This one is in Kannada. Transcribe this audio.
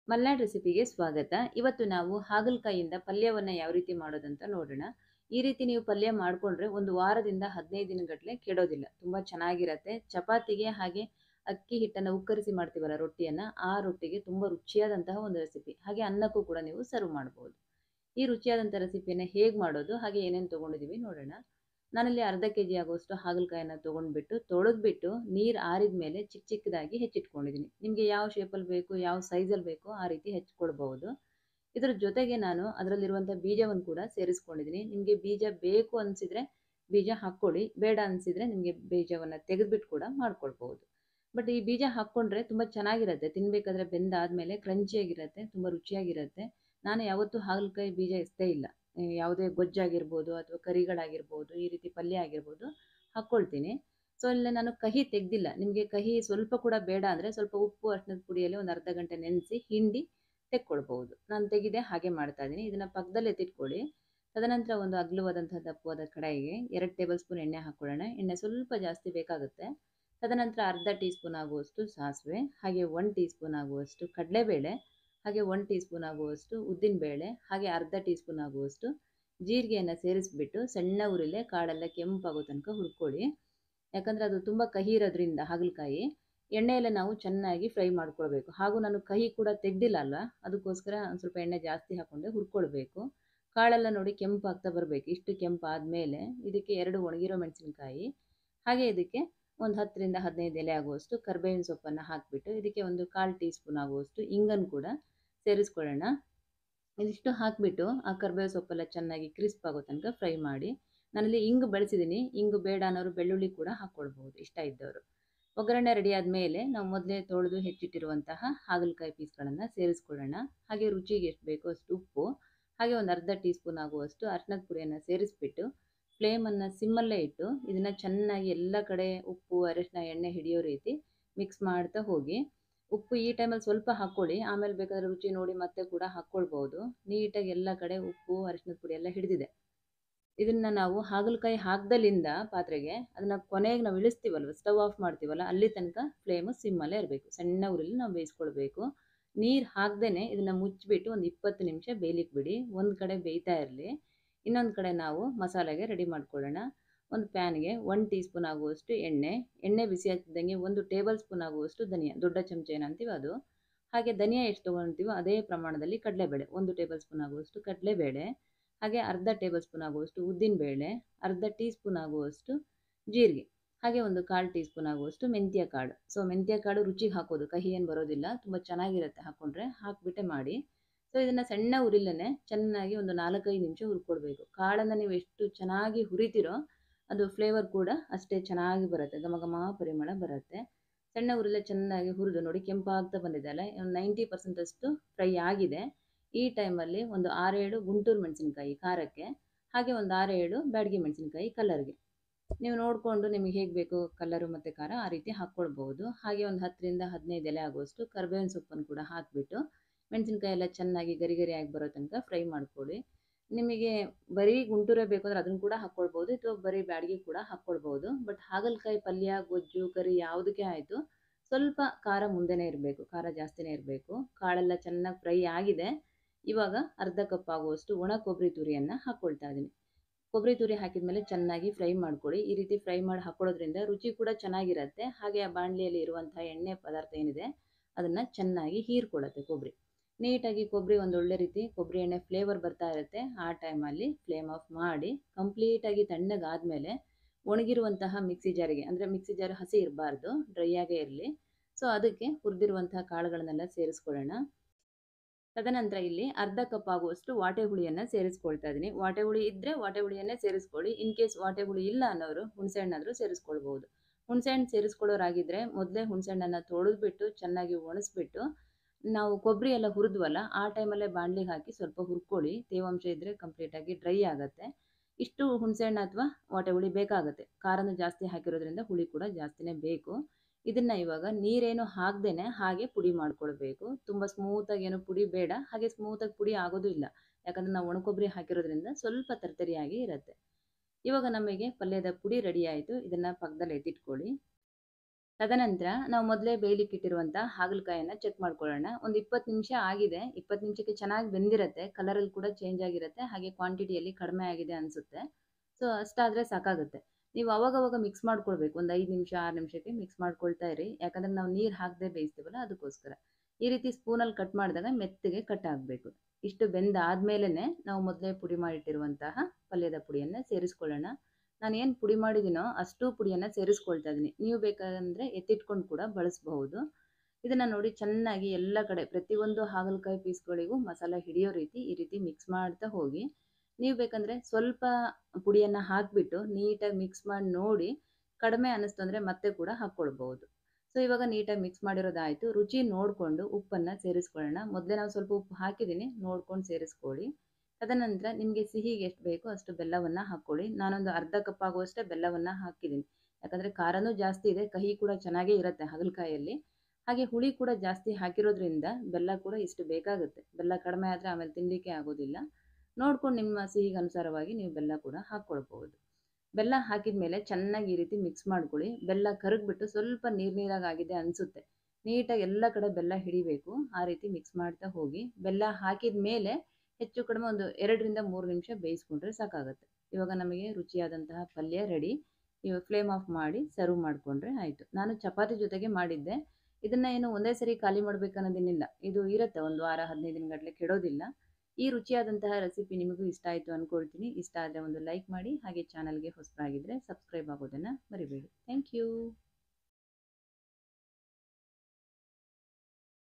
ಮಲ್ನಾಡ್ ರೆಸಿಪಿಗೆ ಸ್ವಾಗತ ಇವತ್ತು ನಾವು ಹಾಗಲಕಾಯಿಯಿಂದ ಪಲ್ಯವನ್ನು ಯಾವ ರೀತಿ ಮಾಡೋದಂತ ನೋಡೋಣ ಈ ರೀತಿ ನೀವು ಪಲ್ಯ ಮಾಡಿಕೊಂಡ್ರೆ ಒಂದು ವಾರದಿಂದ ಹದಿನೈದು ದಿನಗಟ್ಟಲೆ ಕೆಡೋದಿಲ್ಲ ತುಂಬ ಚೆನ್ನಾಗಿರತ್ತೆ ಚಪಾತಿಗೆ ಹಾಗೆ ಅಕ್ಕಿ ಹಿಟ್ಟನ್ನು ಉಕ್ಕರಿಸಿ ಮಾಡ್ತೀವಲ್ಲ ರೊಟ್ಟಿಯನ್ನು ಆ ರೊಟ್ಟಿಗೆ ತುಂಬ ರುಚಿಯಾದಂತಹ ಒಂದು ರೆಸಿಪಿ ಹಾಗೆ ಅನ್ನಕ್ಕೂ ಕೂಡ ನೀವು ಸರ್ವ್ ಮಾಡ್ಬೋದು ಈ ರುಚಿಯಾದಂಥ ರೆಸಿಪಿಯನ್ನು ಹೇಗೆ ಮಾಡೋದು ಹಾಗೆ ಏನೇನು ತೊಗೊಂಡಿದ್ದೀವಿ ನೋಡೋಣ ನಾನಲ್ಲಿ ಅರ್ಧ ಕೆ ಜಿ ಆಗುವಷ್ಟು ಹಾಗಲಕಾಯನ್ನು ತೊಗೊಂಡ್ಬಿಟ್ಟು ತೊಳೆದ್ಬಿಟ್ಟು ನೀರು ಆರಿದ ಮೇಲೆ ಚಿಕ್ಕ ಚಿಕ್ಕದಾಗಿ ಹೆಚ್ಚಿಟ್ಕೊಂಡಿದ್ದೀನಿ ನಿಮಗೆ ಯಾವ ಶೇಪಲ್ಲಿ ಬೇಕು ಯಾವ ಸೈಜಲ್ಲಿ ಬೇಕೋ ಆ ರೀತಿ ಹೆಚ್ಚಿಕೊಡ್ಬೋದು ಇದರ ಜೊತೆಗೆ ನಾನು ಅದರಲ್ಲಿರುವಂಥ ಬೀಜವನ್ನು ಕೂಡ ಸೇರಿಸ್ಕೊಂಡಿದ್ದೀನಿ ನಿಮಗೆ ಬೀಜ ಬೇಕು ಅನಿಸಿದರೆ ಬೀಜ ಹಾಕ್ಕೊಳ್ಳಿ ಬೇಡ ಅನಿಸಿದರೆ ನಿಮಗೆ ಬೀಜವನ್ನು ತೆಗೆದುಬಿಟ್ಟು ಕೂಡ ಮಾಡ್ಕೊಳ್ಬೋದು ಬಟ್ ಈ ಬೀಜ ಹಾಕ್ಕೊಂಡ್ರೆ ತುಂಬ ಚೆನ್ನಾಗಿರುತ್ತೆ ತಿನ್ನಬೇಕಾದ್ರೆ ಬೆಂದಾದಮೇಲೆ ಕ್ರಂಚಿಯಾಗಿರುತ್ತೆ ತುಂಬ ರುಚಿಯಾಗಿರುತ್ತೆ ನಾನು ಯಾವತ್ತೂ ಹಾಗಲಕಾಯಿ ಬೀಜ ಎಸ್ತೇ ಇಲ್ಲ ಯಾವುದೇ ಗೊಜ್ಜಾಗಿರ್ಬೋದು ಅಥವಾ ಕರಿಗಳಾಗಿರ್ಬೋದು ಈ ರೀತಿ ಪಲ್ಯ ಆಗಿರ್ಬೋದು ಹಾಕ್ಕೊಳ್ತೀನಿ ಸೊ ಇಲ್ಲ ನಾನು ಕಹಿ ತೆಗ್ದಿಲ್ಲ ನಿಮಗೆ ಕಹಿ ಸ್ವಲ್ಪ ಕೂಡ ಬೇಡ ಅಂದರೆ ಸ್ವಲ್ಪ ಉಪ್ಪು ಅರ್ಶಿನದ ಪುಡಿಯಲ್ಲಿ ಒಂದು ಅರ್ಧ ಗಂಟೆ ನೆನೆಸಿ ಹಿಂಡಿ ತೆಕ್ಕೊಳ್ಬೋದು ನಾನು ತೆಗೆದೆ ಹಾಗೆ ಮಾಡ್ತಾ ಇದ್ದೀನಿ ಇದನ್ನು ಪಕ್ಕದಲ್ಲಿ ಎತ್ತಿಟ್ಕೊಳ್ಳಿ ತದನಂತರ ಒಂದು ಅಗಲವಾದಂತಹ ದಪ್ಪವಾದ ಕಡಾಯಿಗೆ ಎರಡು ಟೇಬಲ್ ಸ್ಪೂನ್ ಎಣ್ಣೆ ಹಾಕ್ಕೊಳ್ಳೋಣ ಎಣ್ಣೆ ಸ್ವಲ್ಪ ಜಾಸ್ತಿ ಬೇಕಾಗುತ್ತೆ ತದನಂತರ ಅರ್ಧ ಟೀ ಸ್ಪೂನ್ ಆಗುವಷ್ಟು ಸಾಸಿವೆ ಹಾಗೆ ಒನ್ ಟೀ ಸ್ಪೂನ್ ಆಗುವಷ್ಟು ಕಡಲೆಬೇಳೆ ಹಾಗೆ ಒನ್ ಟೀ ಸ್ಪೂನ್ ಆಗುವಷ್ಟು ಉದ್ದಿನಬೇಳೆ ಹಾಗೆ ಅರ್ಧ ಟೀ ಸ್ಪೂನ್ ಆಗುವಷ್ಟು ಜೀರಿಗೆಯನ್ನು ಸೇರಿಸ್ಬಿಟ್ಟು ಸಣ್ಣ ಉರಿಲೆ ಕಾಳೆಲ್ಲ ಕೆಂಪಾಗೋ ತನಕ ಹುರ್ಕೊಳ್ಳಿ ಯಾಕಂದರೆ ಅದು ತುಂಬ ಕಹಿ ಇರೋದ್ರಿಂದ ಹಾಗಲಕಾಯಿ ಎಣ್ಣೆಯಲ್ಲೇ ನಾವು ಚೆನ್ನಾಗಿ ಫ್ರೈ ಮಾಡ್ಕೊಳ್ಬೇಕು ಹಾಗೂ ನಾನು ಕಹಿ ಕೂಡ ತೆಗ್ದಿಲ್ಲ ಅಲ್ಲ ಅದಕ್ಕೋಸ್ಕರ ಒಂದು ಸ್ವಲ್ಪ ಎಣ್ಣೆ ಜಾಸ್ತಿ ಹಾಕ್ಕೊಂಡೆ ಹುರ್ಕೊಳ್ಬೇಕು ಕಾಳೆಲ್ಲ ನೋಡಿ ಕೆಂಪಾಗ್ತಾ ಬರಬೇಕು ಇಷ್ಟು ಕೆಂಪಾದಮೇಲೆ ಇದಕ್ಕೆ ಎರಡು ಒಣಗಿರೋ ಮೆಣಸಿನ್ಕಾಯಿ ಹಾಗೆ ಇದಕ್ಕೆ ಒಂದು ಹತ್ತರಿಂದ ಹದಿನೈದು ಎಲೆ ಆಗುವಷ್ಟು ಕರ್ಬೇವಿನ ಸೊಪ್ಪನ್ನು ಹಾಕಿಬಿಟ್ಟು ಇದಕ್ಕೆ ಒಂದು ಕಾಲು ಟೀ ಸ್ಪೂನ್ ಆಗುವಷ್ಟು ಇಂಗನ್ನು ಕೂಡ ಸೇರಿಸ್ಕೊಳ್ಳೋಣ ಇದಿಷ್ಟು ಹಾಕಿಬಿಟ್ಟು ಆ ಕರ್ಬೇವು ಸೊಪ್ಪೆಲ್ಲ ಚೆನ್ನಾಗಿ ಕ್ರಿಸ್ಪ್ ಆಗೋ ತನಕ ಫ್ರೈ ಮಾಡಿ ನಾನಲ್ಲಿ ಇಂಗು ಬಳಸಿದ್ದೀನಿ ಇಂಗು ಬೇಡ ಅನ್ನೋರು ಬೆಳ್ಳುಳ್ಳಿ ಕೂಡ ಹಾಕ್ಕೊಳ್ಬೋದು ಇಷ್ಟ ಇದ್ದವರು ಒಗ್ಗರಣೆ ರೆಡಿ ಆದಮೇಲೆ ನಾವು ಮೊದಲೇ ತೊಳೆದು ಹೆಚ್ಚಿಟ್ಟಿರುವಂತಹ ಹಾಗಲಕಾಯಿ ಪೀಸ್ಗಳನ್ನು ಸೇರಿಸ್ಕೊಳ್ಳೋಣ ಹಾಗೆ ರುಚಿಗೆ ಎಷ್ಟು ಬೇಕೋ ಅಷ್ಟು ಉಪ್ಪು ಹಾಗೆ ಒಂದು ಅರ್ಧ ಟೀ ಸ್ಪೂನ್ ಆಗುವಷ್ಟು ಅರ್ಶಿನದ ಪುಡಿಯನ್ನು ಸೇರಿಸ್ಬಿಟ್ಟು ಫ್ಲೇಮನ್ನು ಸಿಮ್ಮಲ್ಲೇ ಇಟ್ಟು ಇದನ್ನು ಚೆನ್ನಾಗಿ ಎಲ್ಲ ಕಡೆ ಉಪ್ಪು ಅರಿಶಿನ ಎಣ್ಣೆ ಹಿಡಿಯೋ ರೀತಿ ಮಿಕ್ಸ್ ಮಾಡ್ತಾ ಹೋಗಿ ಉಪ್ಪು ಈ ಟೈಮಲ್ಲಿ ಸ್ವಲ್ಪ ಹಾಕ್ಕೊಳ್ಳಿ ಆಮೇಲೆ ಬೇಕಾದ್ರೆ ರುಚಿ ನೋಡಿ ಮತ್ತೆ ಕೂಡ ಹಾಕ್ಕೊಳ್ಬೋದು ನೀಟಾಗಿ ಎಲ್ಲ ಕಡೆ ಉಪ್ಪು ಅರಿಶಿನದ ಪುಡಿ ಎಲ್ಲ ಹಿಡಿದಿದೆ ಇದನ್ನು ನಾವು ಹಾಗಲಕಾಯಿ ಹಾಕ್ದಲ್ಲಿಂದ ಪಾತ್ರೆಗೆ ಅದನ್ನು ಕೊನೆಗೆ ನಾವು ಇಳಿಸ್ತೀವಲ್ವ ಸ್ಟವ್ ಆಫ್ ಮಾಡ್ತೀವಲ್ಲ ಅಲ್ಲಿ ತನಕ ಫ್ಲೇಮು ಸಿಮ್ಮಲ್ಲೇ ಇರಬೇಕು ಸಣ್ಣ ಉರಿಲಿ ನಾವು ಬೇಯಿಸ್ಕೊಳ್ಬೇಕು ನೀರು ಹಾಕ್ದೇ ಇದನ್ನು ಮುಚ್ಚಿಬಿಟ್ಟು ಒಂದು ಇಪ್ಪತ್ತು ನಿಮಿಷ ಬೇಯಲಿಕ್ಕೆ ಬಿಡಿ ಒಂದು ಕಡೆ ಬೇಯ್ತಾ ಇರಲಿ ಇನ್ನೊಂದು ಕಡೆ ನಾವು ಮಸಾಲೆಗೆ ರೆಡಿ ಮಾಡ್ಕೊಳ್ಳೋಣ ಒಂದು ಪ್ಯಾನ್ಗೆ ಒನ್ ಟೀ ಸ್ಪೂನ್ ಆಗುವಷ್ಟು ಎಣ್ಣೆ ಎಣ್ಣೆ ಬಿಸಿ ಆಗ್ತಿದ್ದಂಗೆ ಒಂದು ಟೇಬಲ್ ಸ್ಪೂನ್ ಆಗುವಷ್ಟು ಧನಿಯಾ ದೊಡ್ಡ ಚಮಚ ಏನಂತೀವಿ ಅದು ಹಾಗೆ ಧನಿಯಾ ಎಷ್ಟು ತೊಗೊಳ್ತೀವೋ ಅದೇ ಪ್ರಮಾಣದಲ್ಲಿ ಕಡಲೆಬೇಳೆ ಒಂದು ಟೇಬಲ್ ಸ್ಪೂನ್ ಆಗುವಷ್ಟು ಕಡಲೆಬೇಳೆ ಹಾಗೆ ಅರ್ಧ ಟೇಬಲ್ ಸ್ಪೂನ್ ಆಗುವಷ್ಟು ಉದ್ದಿನಬೇಳೆ ಅರ್ಧ ಟೀ ಸ್ಪೂನ್ ಆಗುವಷ್ಟು ಜೀರಿಗೆ ಹಾಗೆ ಒಂದು ಕಾಲು ಟೀ ಸ್ಪೂನ್ ಆಗುವಷ್ಟು ಮೆಂತ್ಯ ಕಾಳು ಸೊ ಮೆಂತ್ಯ ಕಾಳು ರುಚಿಗೆ ಹಾಕೋದು ಕಹಿ ಏನು ಬರೋದಿಲ್ಲ ತುಂಬ ಚೆನ್ನಾಗಿರುತ್ತೆ ಹಾಕ್ಕೊಂಡ್ರೆ ಹಾಕಿಬಿಟ್ಟೆ ಮಾಡಿ ಸೊ ಇದನ್ನು ಸಣ್ಣ ಉರಿಲೇ ಚೆನ್ನಾಗಿ ಒಂದು ನಾಲ್ಕೈದು ನಿಮಿಷ ಹುರ್ಕೊಡ್ಬೇಕು ಕಾಳನ್ನು ನೀವು ಎಷ್ಟು ಚೆನ್ನಾಗಿ ಹುರಿತೀರೋ ಅದು ಫ್ಲೇವರ್ ಕೂಡ ಅಷ್ಟೇ ಚೆನ್ನಾಗಿ ಬರುತ್ತೆ ಘಮ ಘಮ ಪರಿಮಳ ಬರುತ್ತೆ ಸಣ್ಣ ಉರಿಲೆ ಚೆನ್ನಾಗಿ ಹುರಿದು ನೋಡಿ ಕೆಂಪಾಗ್ತಾ ಬಂದಿದೆ ಅಲ್ಲ ಒಂದು ನೈಂಟಿ ಪರ್ಸೆಂಟಷ್ಟು ಫ್ರೈ ಆಗಿದೆ ಈ ಟೈಮಲ್ಲಿ ಒಂದು ಆರೇಳು ಗುಂಟೂರು ಮೆಣಸಿನ್ಕಾಯಿ ಖಾರಕ್ಕೆ ಹಾಗೆ ಒಂದು ಆರೇಳು ಬ್ಯಾಡಗಿ ಮೆಣಸಿನ್ಕಾಯಿ ಕಲರ್ಗೆ ನೀವು ನೋಡಿಕೊಂಡು ನಿಮಗೆ ಹೇಗೆ ಬೇಕು ಕಲರು ಮತ್ತು ಖಾರ ಆ ರೀತಿ ಹಾಕ್ಕೊಳ್ಬೋದು ಹಾಗೆ ಒಂದು ಹತ್ತರಿಂದ ಹದಿನೈದು ಎಲೆ ಆಗುವಷ್ಟು ಕರ್ಬೇವಿನ ಸೊಪ್ಪನ್ನು ಕೂಡ ಹಾಕಿಬಿಟ್ಟು ಮೆಣಸಿನ್ಕಾಯಿ ಎಲ್ಲ ಚೆನ್ನಾಗಿ ಗರಿ ಗರಿಯಾಗಿ ಬರೋ ತನಕ ಫ್ರೈ ಮಾಡ್ಕೊಳ್ಳಿ ನಿಮಗೆ ಬರೀ ಗುಂಟೂರೇ ಬೇಕು ಅಂದರೆ ಅದನ್ನು ಕೂಡ ಹಾಕ್ಕೊಳ್ಬೋದು ಅಥವಾ ಬರೀ ಬ್ಯಾಡಗಿ ಕೂಡ ಹಾಕ್ಕೊಳ್ಬೋದು ಬಟ್ ಹಾಗಲಕಾಯಿ ಪಲ್ಯ ಗೊಜ್ಜು ಕರಿ ಯಾವುದಕ್ಕೆ ಆಯಿತು ಸ್ವಲ್ಪ ಖಾರ ಮುಂದೆನೇ ಇರಬೇಕು ಖಾರ ಜಾಸ್ತಿನೇ ಇರಬೇಕು ಕಾಳೆಲ್ಲ ಚೆನ್ನಾಗಿ ಫ್ರೈ ಆಗಿದೆ ಇವಾಗ ಅರ್ಧ ಕಪ್ ಆಗುವಷ್ಟು ಒಣ ಕೊಬ್ಬರಿ ತುರಿಯನ್ನು ಹಾಕ್ಕೊಳ್ತಾ ಇದ್ದೀನಿ ಕೊಬ್ಬರಿ ತುರಿ ಹಾಕಿದ ಮೇಲೆ ಚೆನ್ನಾಗಿ ಫ್ರೈ ಮಾಡ್ಕೊಳ್ಳಿ ಈ ರೀತಿ ಫ್ರೈ ಮಾಡಿ ಹಾಕ್ಕೊಳ್ಳೋದ್ರಿಂದ ರುಚಿ ಕೂಡ ಚೆನ್ನಾಗಿರುತ್ತೆ ಹಾಗೆ ಆ ಬಾಣಲಿಯಲ್ಲಿ ಇರುವಂಥ ಎಣ್ಣೆ ಪದಾರ್ಥ ಏನಿದೆ ಅದನ್ನು ಚೆನ್ನಾಗಿ ಹೀರ್ಕೊಳ್ಳುತ್ತೆ ಕೊಬ್ಬರಿ ನೀಟಾಗಿ ಕೊಬ್ಬರಿ ಒಂದು ಒಳ್ಳೆ ರೀತಿ ಕೊಬ್ಬರಿ ಎಣ್ಣೆ ಫ್ಲೇವರ್ ಬರ್ತಾ ಇರುತ್ತೆ ಆ ಟೈಮಲ್ಲಿ ಫ್ಲೇಮ್ ಆಫ್ ಮಾಡಿ ಕಂಪ್ಲೀಟಾಗಿ ತಣ್ಣಗಾದಮೇಲೆ ಒಣಗಿರುವಂತಹ ಮಿಕ್ಸಿ ಜಾರಿಗೆ ಅಂದರೆ ಮಿಕ್ಸಿ ಜಾರ್ ಹಸಿ ಇರಬಾರ್ದು ಡ್ರೈ ಆಗೇ ಇರಲಿ ಸೊ ಅದಕ್ಕೆ ಹುರಿದಿರುವಂತಹ ಕಾಳುಗಳನ್ನೆಲ್ಲ ಸೇರಿಸ್ಕೊಳ್ಳೋಣ ತದನಂತರ ಇಲ್ಲಿ ಅರ್ಧ ಕಪ್ ಆಗುವಷ್ಟು ವಾಟೆ ಹುಳಿಯನ್ನು ಸೇರಿಸ್ಕೊಳ್ತಾ ಇದ್ದೀನಿ ವಾಟೆ ಹುಳಿ ಇದ್ದರೆ ವಾಟೆ ಹುಳಿಯನ್ನೇ ಸೇರಿಸ್ಕೊಳ್ಳಿ ಇನ್ ಕೇಸ್ ವಾಟೆ ಹುಳಿ ಇಲ್ಲ ಅನ್ನೋರು ಹುಣಸೆಹಣ್ಣಾದರೂ ಸೇರಿಸ್ಕೊಳ್ಬೋದು ಹುಣಸೆಹಣ್ಣು ಸೇರಿಸ್ಕೊಳ್ಳೋರಾಗಿದ್ದರೆ ಮೊದಲೇ ಹುಣಸೆಹಣ್ಣನ್ನು ತೊಳೆದ್ಬಿಟ್ಟು ಚೆನ್ನಾಗಿ ಒಣಸ್ಬಿಟ್ಟು ನಾವು ಕೊಬ್ಬರಿ ಎಲ್ಲ ಹುರಿದ್ವಲ್ಲ ಆ ಟೈಮಲ್ಲೇ ಬಾಣಲಿಗೆ ಹಾಕಿ ಸ್ವಲ್ಪ ಹುರ್ಕೊಳ್ಳಿ ತೇವಾಂಶ ಇದ್ದರೆ ಕಂಪ್ಲೀಟಾಗಿ ಡ್ರೈ ಆಗುತ್ತೆ ಇಷ್ಟು ಹುಣಸೆಹಣ್ಣು ಅಥವಾ ವಾಟೆ ಹುಳಿ ಬೇಕಾಗುತ್ತೆ ಖಾರನೂ ಜಾಸ್ತಿ ಹಾಕಿರೋದ್ರಿಂದ ಹುಳಿ ಕೂಡ ಜಾಸ್ತಿನೇ ಬೇಕು ಇದನ್ನು ಇವಾಗ ನೀರೇನು ಹಾಕ್ದೇನೆ ಹಾಗೆ ಪುಡಿ ಮಾಡ್ಕೊಳ್ಬೇಕು ತುಂಬ ಸ್ಮೂತಾಗಿ ಏನು ಪುಡಿ ಬೇಡ ಹಾಗೆ ಸ್ಮೂತಾಗಿ ಪುಡಿ ಆಗೋದು ಇಲ್ಲ ಯಾಕಂದರೆ ನಾವು ಒಣಕೊಬ್ಬರಿ ಹಾಕಿರೋದ್ರಿಂದ ಸ್ವಲ್ಪ ತರ್ತರಿಯಾಗಿ ಇರುತ್ತೆ ಇವಾಗ ನಮಗೆ ಪಲ್ಯದ ಪುಡಿ ರೆಡಿ ಆಯಿತು ಇದನ್ನು ಪಕ್ಕದಲ್ಲಿ ಎತ್ತಿಟ್ಕೊಳ್ಳಿ ತದನಂತರ ನಾವು ಮೊದಲೇ ಬೇಯಲಿಕ್ಕೆ ಇಟ್ಟಿರುವಂಥ ಹಾಗಲಕಾಯನ್ನು ಚೆಕ್ ಮಾಡ್ಕೊಳ್ಳೋಣ ಒಂದು ಇಪ್ಪತ್ತು ನಿಮಿಷ ಆಗಿದೆ ಇಪ್ಪತ್ತು ನಿಮಿಷಕ್ಕೆ ಚೆನ್ನಾಗಿ ಬೆಂದಿರುತ್ತೆ ಕಲರಲ್ಲಿ ಕೂಡ ಚೇಂಜ್ ಆಗಿರುತ್ತೆ ಹಾಗೆ ಕ್ವಾಂಟಿಟಿಯಲ್ಲಿ ಕಡಿಮೆ ಆಗಿದೆ ಅನಿಸುತ್ತೆ ಸೊ ಅಷ್ಟಾದರೆ ಸಾಕಾಗುತ್ತೆ ನೀವು ಅವಾಗವಾಗ ಮಿಕ್ಸ್ ಮಾಡ್ಕೊಳ್ಬೇಕು ಒಂದು ಐದು ನಿಮಿಷ ಆರು ನಿಮಿಷಕ್ಕೆ ಮಿಕ್ಸ್ ಮಾಡ್ಕೊಳ್ತಾ ಇರಿ ಯಾಕಂದರೆ ನಾವು ನೀರು ಹಾಕದೆ ಬೇಯಿಸ್ತೀವಲ್ಲ ಅದಕ್ಕೋಸ್ಕರ ಈ ರೀತಿ ಸ್ಪೂನಲ್ಲಿ ಕಟ್ ಮಾಡಿದಾಗ ಮೆತ್ತಗೆ ಕಟ್ ಆಗಬೇಕು ಇಷ್ಟು ಬೆಂದಾದ್ಮೇಲೆ ನಾವು ಮೊದಲೇ ಪುಡಿ ಮಾಡಿಟ್ಟಿರುವಂತಹ ಪಲ್ಯದ ಪುಡಿಯನ್ನು ಸೇರಿಸ್ಕೊಳ್ಳೋಣ ನಾನು ಏನು ಪುಡಿ ಮಾಡಿದ್ದೀನೋ ಅಷ್ಟು ಪುಡಿಯನ್ನು ಸೇರಿಸ್ಕೊಳ್ತಾ ಇದ್ದೀನಿ ನೀವು ಬೇಕಾದಂದರೆ ಎತ್ತಿಟ್ಕೊಂಡು ಕೂಡ ಬಳಸಬಹುದು ಇದನ್ನು ನೋಡಿ ಚೆನ್ನಾಗಿ ಎಲ್ಲ ಕಡೆ ಪ್ರತಿಯೊಂದು ಹಾಗಲಕಾಯಿ ಪೀಸ್ಗಳಿಗೂ ಮಸಾಲ ಹಿಡಿಯೋ ರೀತಿ ಈ ರೀತಿ ಮಿಕ್ಸ್ ಮಾಡ್ತಾ ಹೋಗಿ ನೀವು ಬೇಕಂದರೆ ಸ್ವಲ್ಪ ಪುಡಿಯನ್ನು ಹಾಕಿಬಿಟ್ಟು ನೀಟಾಗಿ ಮಿಕ್ಸ್ ಮಾಡಿ ನೋಡಿ ಕಡಿಮೆ ಅನ್ನಿಸ್ತು ಅಂದರೆ ಮತ್ತೆ ಕೂಡ ಹಾಕ್ಕೊಳ್ಬೋದು ಸೊ ಇವಾಗ ನೀಟಾಗಿ ಮಿಕ್ಸ್ ಮಾಡಿರೋದಾಯಿತು ರುಚಿ ನೋಡಿಕೊಂಡು ಉಪ್ಪನ್ನು ಸೇರಿಸ್ಕೊಳ್ಳೋಣ ಮೊದಲೇ ನಾವು ಸ್ವಲ್ಪ ಉಪ್ಪು ಹಾಕಿದ್ದೀನಿ ನೋಡ್ಕೊಂಡು ಸೇರಿಸ್ಕೊಳ್ಳಿ ತದನಂತರ ನಿಮಗೆ ಸಿಹಿಗೆ ಎಷ್ಟು ಬೇಕೋ ಅಷ್ಟು ಬೆಲ್ಲವನ್ನು ಹಾಕ್ಕೊಳ್ಳಿ ನಾನೊಂದು ಅರ್ಧ ಕಪ್ ಆಗುವಷ್ಟೇ ಬೆಲ್ಲವನ್ನು ಹಾಕಿದ್ದೀನಿ ಯಾಕಂದರೆ ಖಾರನೂ ಜಾಸ್ತಿ ಇದೆ ಕಹಿ ಕೂಡ ಚೆನ್ನಾಗೇ ಇರುತ್ತೆ ಹಾಗಲಕಾಯಲ್ಲಿ ಹಾಗೆ ಹುಳಿ ಕೂಡ ಜಾಸ್ತಿ ಹಾಕಿರೋದ್ರಿಂದ ಬೆಲ್ಲ ಕೂಡ ಇಷ್ಟು ಬೇಕಾಗುತ್ತೆ ಬೆಲ್ಲ ಕಡಿಮೆ ಆದರೆ ಆಮೇಲೆ ತಿನ್ನಲಿಕ್ಕೆ ಆಗೋದಿಲ್ಲ ನೋಡ್ಕೊಂಡು ನಿಮ್ಮ ಸಿಹಿಗೆ ಅನುಸಾರವಾಗಿ ನೀವು ಬೆಲ್ಲ ಕೂಡ ಹಾಕ್ಕೊಳ್ಬೋದು ಬೆಲ್ಲ ಹಾಕಿದ ಮೇಲೆ ಚೆನ್ನಾಗಿ ಈ ರೀತಿ ಮಿಕ್ಸ್ ಮಾಡ್ಕೊಳ್ಳಿ ಬೆಲ್ಲ ಕರಗ್ಬಿಟ್ಟು ಸ್ವಲ್ಪ ನೀರು ನೀರಾಗಿ ಆಗಿದೆ ಅನಿಸುತ್ತೆ ನೀಟಾಗಿ ಎಲ್ಲ ಕಡೆ ಬೆಲ್ಲ ಹಿಡಿಬೇಕು ಆ ರೀತಿ ಮಿಕ್ಸ್ ಮಾಡ್ತಾ ಹೋಗಿ ಬೆಲ್ಲ ಹಾಕಿದ ಮೇಲೆ ಹೆಚ್ಚು ಕಡಿಮೆ ಒಂದು ಎರಡರಿಂದ ಮೂರು ನಿಮಿಷ ಬೇಯಿಸ್ಕೊಂಡ್ರೆ ಸಾಕಾಗುತ್ತೆ ಇವಾಗ ನಮಗೆ ರುಚಿಯಾದಂತಹ ಪಲ್ಯ ರೆಡಿ ನೀವು ಫ್ಲೇಮ್ ಆಫ್ ಮಾಡಿ ಸರ್ವ್ ಮಾಡಿಕೊಂಡ್ರೆ ಆಯಿತು ನಾನು ಚಪಾತಿ ಜೊತೆಗೆ ಮಾಡಿದ್ದೆ ಇದನ್ನು ಏನು ಒಂದೇ ಸರಿ ಖಾಲಿ ಮಾಡಬೇಕನ್ನೋದೇನಿಲ್ಲ ಇದು ಇರುತ್ತೆ ಒಂದು ವಾರ ಹದಿನೈದು ದಿನಗಟ್ಟಲೆ ಕೆಡೋದಿಲ್ಲ ಈ ರುಚಿಯಾದಂತಹ ರೆಸಿಪಿ ನಿಮಗೂ ಇಷ್ಟ ಆಯಿತು ಅಂದ್ಕೊಳ್ತೀನಿ ಇಷ್ಟ ಆದರೆ ಒಂದು ಲೈಕ್ ಮಾಡಿ ಹಾಗೆ ಚಾನಲ್ಗೆ ಹೊಸಬರಾಗಿದ್ದರೆ ಸಬ್ಸ್ಕ್ರೈಬ್ ಆಗೋದನ್ನು ಮರಿಬೇಡಿ ಥ್ಯಾಂಕ್ ಯು